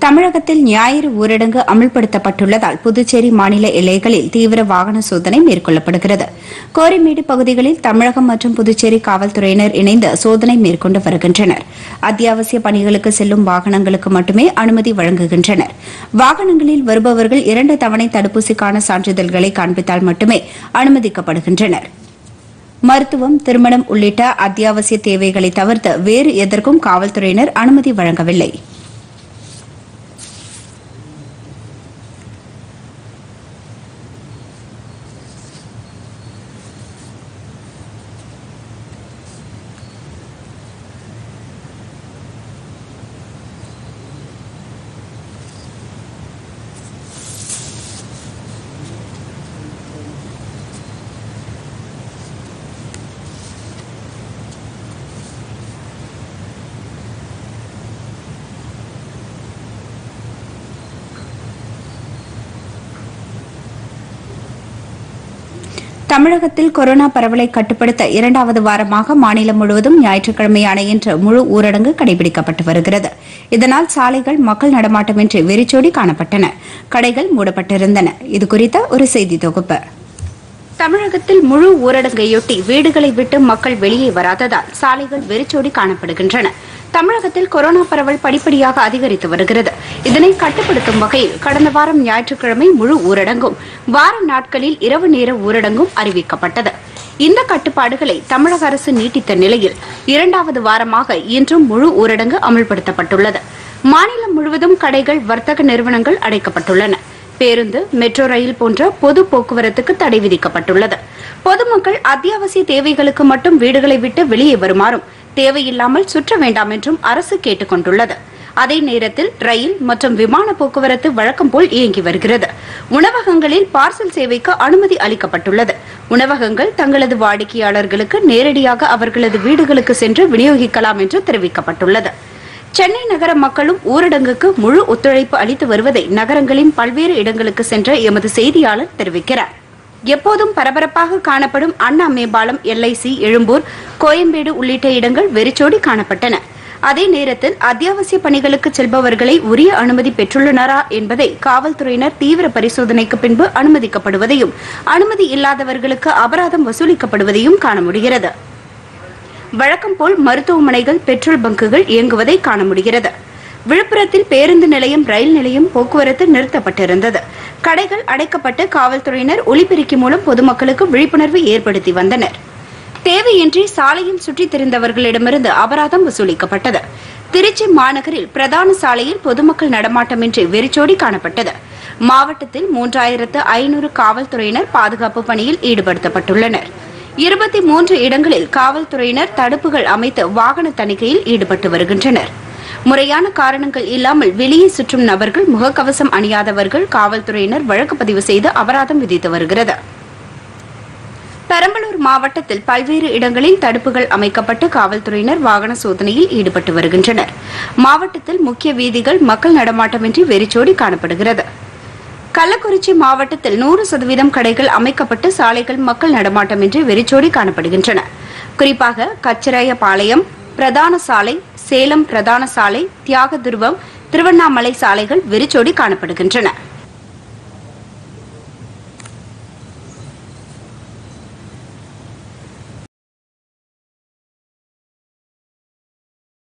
தமிழகத்தில் ஞாயிறு ஊரடங்கு அமல்படுத்தப்பட்டுள்ளதால் புதுச்சேரி மாநில எல்லைகளில் தீவிர வாகன சோதனை மேற்கொள்ளப்படுகிறது கோரிமேடு பகுதிகளில் தமிழகம் மற்றும் புதுச்சேரி காவல்துறையினர் இணைந்து சோதனை மேற்கொண்டு வருகின்றனர் அத்தியாவசிய பணிகளுக்கு செல்லும் வாகனங்களுக்கு மட்டுமே அனுமதி வழங்குகின்றனர் வாகனங்களில் வருபவர்கள் இரண்டு தவணை தடுப்பூசிக்கான சான்றிதழ்களை காண்பித்தால் மட்டுமே அனுமதிக்கப்படுகின்றனர் மருத்துவம் திருமணம் உள்ளிட்ட அத்தியாவசிய தேவைகளை தவிர்த்து வேறு எதற்கும் காவல்துறையினர் அனுமதி வழங்கவில்லை தமிழகத்தில் கொரோனா பரவலை கட்டுப்படுத்த இரண்டாவது வாரமாக மாநிலம் முழுவதும் ஞாயிற்றுக்கிழமையான இன்று முழு ஊரடங்கு கடைபிடிக்கப்பட்டு வருகிறது இதனால் சாலைகள் மக்கள் நடமாட்டமின்றி வெறிச்சோடி காணப்பட்டன கடைகள் மூடப்பட்டிருந்தன இதுகுறித்த ஒரு செய்தி தொகுப்பு தமிழகத்தில் முழு ஊரடங்கையொட்டி வீடுகளை விட்டு மக்கள் வெளியே வராததால் சாலைகள் வெறிச்சோடி காணப்படுகின்றன தமிழகத்தில் கொரோனா பரவல் படிப்படியாக அதிகரித்து வருகிறது இதனை கட்டுப்படுத்தும் வகையில் கடந்த வாரம் ஞாயிற்றுக்கிழமை முழு ஊரடங்கும் வார நாட்களில் இரவு நேர ஊரடங்கும் அறிவிக்கப்பட்டது இந்த கட்டுப்பாடுகளை தமிழக அரசு நீட்டித்த நிலையில் இரண்டாவது வாரமாக இன்றும் முழு ஊரடங்கு அமல்படுத்தப்பட்டுள்ளது மாநிலம் முழுவதும் கடைகள் வர்த்தக நிறுவனங்கள் அடைக்கப்பட்டுள்ளன பேருந்து மெட்ரோ ரயில் போன்ற பொது போக்குவரத்துக்கு தடை விதிக்கப்பட்டுள்ளது பொதுமக்கள் அத்தியாவசிய தேவைகளுக்கு மட்டும் வீடுகளை விட்டு வெளியே வருமாறும் தேவையில்லாமல் சுற்ற வேண்டாம் என்றும் அரசு கேட்டுக் கொண்டுள்ளது அதே நேரத்தில் ரயில் மற்றும் விமான போக்குவரத்து வழக்கம் போல் இயங்கி வருகிறது உணவகங்களில் பார்சல் சேவைக்கு அனுமதி அளிக்கப்பட்டுள்ளது உணவகங்கள் தங்களது வாடிக்கையாளர்களுக்கு நேரடியாக அவர்களது வீடுகளுக்கு சென்று விநியோகிக்கலாம் என்று தெரிவிக்கப்பட்டுள்ளது சென்னை நகர மக்களும் ஊரடங்குக்கு முழு ஒத்துழைப்பு அளித்து வருவதை நகரங்களின் பல்வேறு இடங்களுக்கு சென்ற எமது செய்தியாளர் தெரிவிக்கிறார் எப்போதும் பரபரப்பாக காணப்படும் அண்ணா மேம்பாலம் எல்ஐசி எழும்பூர் கோயம்பேடு உள்ளிட்ட இடங்கள் வெறிச்சோடி காணப்பட்டன அதே நேரத்தில் அத்தியாவசிய பணிகளுக்கு செல்பவர்களை உரிய அனுமதி பெற்றுள்ளனரா என்பதை காவல்துறையினர் தீவிர பரிசோதனைக்கு பின்பு அனுமதிக்கப்படுவதையும் அனுமதி இல்லாதவர்களுக்கு அபராதம் வசூலிக்கப்படுவதையும் காண முடிகிறது வழக்கம் போல் மருத்துவமனைகள் பெட்ரோல் பங்குகள் இயங்குவதை காண முடிகிறது விழுப்புரத்தில் பேருந்து நிலையம் ரயில் நிலையம் போக்குவரத்து நிறுத்தப்பட்டிருந்தது கடைகள் அடைக்கப்பட்டு காவல்துறையினர் ஒலிபெருக்கி மூலம் பொதுமக்களுக்கு விழிப்புணர்வு ஏற்படுத்தி வந்தனர் தேவையின்றி சாலையில் சுற்றித் திரிந்தவர்களிடமிருந்து அபராதம் வசூலிக்கப்பட்டது திருச்சி மாநகரில் பிரதான சாலையில் பொதுமக்கள் நடமாட்டமின்றி வெறிச்சோடி காணப்பட்டது மாவட்டத்தில் மூன்றாயிரத்து ஐநூறு காவல்துறையினர் பாதுகாப்பு பணியில் ஈடுபடுத்தப்பட்டுள்ளனர் இருபத்தி மூன்று இடங்களில் காவல்துறையினர் தடுப்புகள் அமைத்து வாகன தணிக்கையில் ஈடுபட்டு வருகின்றனர் முறையான காரணங்கள் இல்லாமல் வெளியே சுற்றும் நபர்கள் முகக்கவசம் அணியாதவர்கள் காவல்துறையினர் வழக்கு பதிவு செய்து அபராதம் விதித்து வருகிறது பெரம்பலூர் மாவட்டத்தில் பல்வேறு இடங்களில் தடுப்புகள் அமைக்கப்பட்டு காவல்துறையினர் வாகன சோதனையில் ஈடுபட்டு வருகின்றனர் மாவட்டத்தில் முக்கிய வீதிகள் மக்கள் நடமாட்டமின்றி வெறிச்சோடி காணப்படுகிறது கள்ளக்குறிச்சி மாவட்டத்தில் நூறு சதவீதம் கடைகள் அமைக்கப்பட்டு சாலைகள் மக்கள் நடமாட்டமின்றி வெறிச்சோடி காணப்படுகின்றன குறிப்பாக கச்சராயபாளையம் பிரதான சாலை சேலம் பிரதான சாலை தியாக துருவம் திருவண்ணாமலை சாலைகள் வெறிச்சோடி காணப்படுகின்றன